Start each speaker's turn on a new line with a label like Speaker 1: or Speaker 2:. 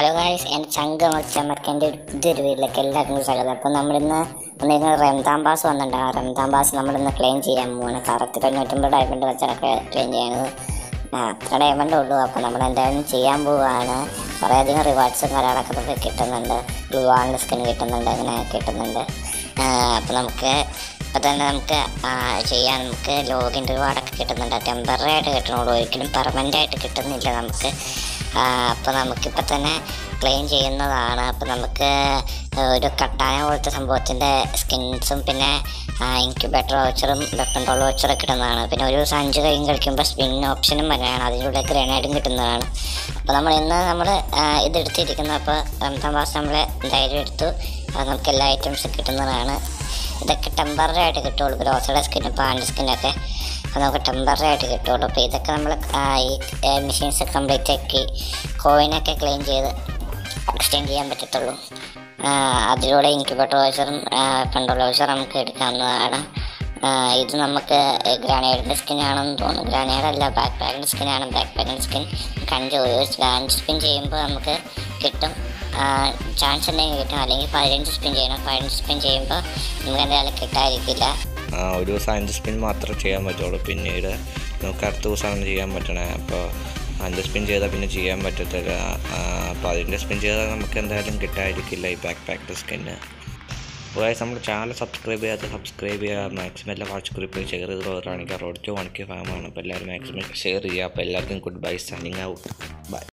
Speaker 1: hello guys എൻ്റെ ചങ്ക മച്ചമ്മക്ക് എൻ്റെ പുതിയൊരു വീട്ടിലേക്ക് എല്ലാവർക്കും സ്വാഗതം അപ്പോൾ നമ്മളിന്ന് വന്നിരുന്ന റംദാൻ പാസ് വന്നിട്ടുണ്ട് ആ റംദാൻ പാസ് നമ്മളിന്ന് ക്ലെയിം ചെയ്യാൻ പോവാണ് കറക്റ്റ് തൊണ്ണൂറ്റൊമ്പത് ഡയമണ്ട് വെച്ചാണ് ക്ലെയിം ചെയ്യുന്നത് ആ അത്ര ഡയമണ്ടേ ഉള്ളൂ അപ്പോൾ നമ്മൾ എന്തായാലും ചെയ്യാൻ പോവുകയാണ് കുറേയധികം റിവാർഡ്സും കാര്യങ്ങളൊക്കെ നമുക്ക് കിട്ടുന്നുണ്ട് ബ്ലൂ ആളിൻ്റെ സ്കിൻ കിട്ടുന്നുണ്ട് അങ്ങനെ കിട്ടുന്നുണ്ട് അപ്പോൾ നമുക്ക് ഇപ്പോൾ തന്നെ നമുക്ക് ആ, ചെയ്യാൻ നമുക്ക് ലോഗിൻ റിവാർഡൊക്കെ കിട്ടുന്നുണ്ട് ടെമ്പററി ആയിട്ട് കിട്ടണുള്ളൂ ഒരിക്കലും പെർമനൻ്റ് ആയിട്ട് കിട്ടുന്നില്ല നമുക്ക് അപ്പോൾ നമുക്കിപ്പോൾ തന്നെ ക്ലെയിം ചെയ്യുന്നതാണ് അപ്പോൾ നമുക്ക് ഒരു കട്ടായ പോലത്തെ സംഭവത്തിൻ്റെ സ്കിൻസും പിന്നെ ഇൻക്യുബേറ്റർ വൗച്ചറും വെപ്പൺ റോൾ വൗച്ചറും കിട്ടുന്നതാണ് പിന്നെ ഒരു ദിവസം അഞ്ച് കൈയും കളിക്കുമ്പോൾ സ്പിൻ ഓപ്ഷനും വരുന്നതാണ് അതിലൂടെ ഗ്രനേഡും കിട്ടുന്നതാണ് അപ്പോൾ നമ്മൾ ഇന്ന് നമ്മൾ ഇതെടുത്തിരിക്കുന്നത് അപ്പോൾ റംസാൻ പാസ് നമ്മൾ ധൈര്യം എടുത്തു അത് നമുക്ക് എല്ലാ ഐറ്റംസും കിട്ടുന്നതാണ് ഇതൊക്കെ ടെമ്പററി ആയിട്ട് കിട്ടുള്ളൂ ഗ്രോസയുടെ സ്കിന്നും പാൻ്റെ സ്കിന്നൊക്കെ അപ്പോൾ നമുക്ക് ടെമ്പററി ആയിട്ട് കിട്ടുള്ളൂ അപ്പോൾ ഇതൊക്കെ നമ്മൾ ഈ മെഷീൻസ് കംപ്ലീറ്റ് ആക്കി കോയിനൊക്കെ ക്ലെയിം ചെയ്ത് എക്സ്റ്റെൻഡ് ചെയ്യാൻ പറ്റത്തുള്ളൂ ആ, അതിലൂടെ ഇൻക്യുബേറ്റർ വോച്ചറും കൺട്രോൾ വോച്ചർ നമുക്ക് എടുക്കാവുന്നതാണ് ആ, ഇത് നമുക്ക് ഗ്രാനേഡിൻ്റെ സ്കിന്നാണെന്ന് തോന്നുന്നു ഗ്രാനേഡല്ല ബാക്ക് പാക്കിൻ്റെ സ്കിന്നാണ് ബാക്ക് പാക്കിൻ്റെ സ്കിൻ കഞ്ച് അഞ്ച് സ്പിൻ ചെയ്യുമ്പോൾ നമുക്ക് കിട്ടും ചാൻസ് ഉണ്ടെങ്കിൽ കിട്ടും അല്ലെങ്കിൽ പതിനഞ്ച് സ്പിൻ ചെയ്യണം പതിനഞ്ച് സ്പിൻ ചെയ്യുമ്പോൾ നമുക്ക് എന്തായാലും കിട്ടാതിരിക്കില്ല
Speaker 2: ആ, ഒരു ദിവസം അഞ്ച് സ്പിൻ മാത്രമേ ചെയ്യാൻ പറ്റുള്ളൂ പിന്നീട് നമുക്ക് അടുത്ത ദിവസമാണ് ചെയ്യാൻ പറ്റണേ അപ്പോൾ അഞ്ച് സ്പിൻ ചെയ്താൽ പിന്നെ ചെയ്യാൻ പറ്റത്തില്ല ആ, അപ്പോൾ അതിൻ്റെ സ്പിൻ ചെയ്താൽ നമുക്ക് എന്തായാലും കിട്ടാതിരിക്കില്ല ഈ ബാക്ക് പാക്ക് സ്കിന്ന് അപ്പോൾ guys, നമ്മുടെ ചാനൽ സബ്സ്ക്രൈബ് ചെയ്യാത്ത സബ്സ്ക്രൈബ് ചെയ്യുക മാക്സിമം എല്ലാ വാട്സ് ഗ്രൂപ്പിൽ ഷെയർ ചെയ്ത് റോഡാണെങ്കിൽ റോഡ് ടു വൺ കെ ഫാമാണ് അപ്പോൾ എല്ലാവരും മാക്സിമം ഷെയർ ചെയ്യുക അപ്പോൾ എല്ലാവർക്കും good bye signing out by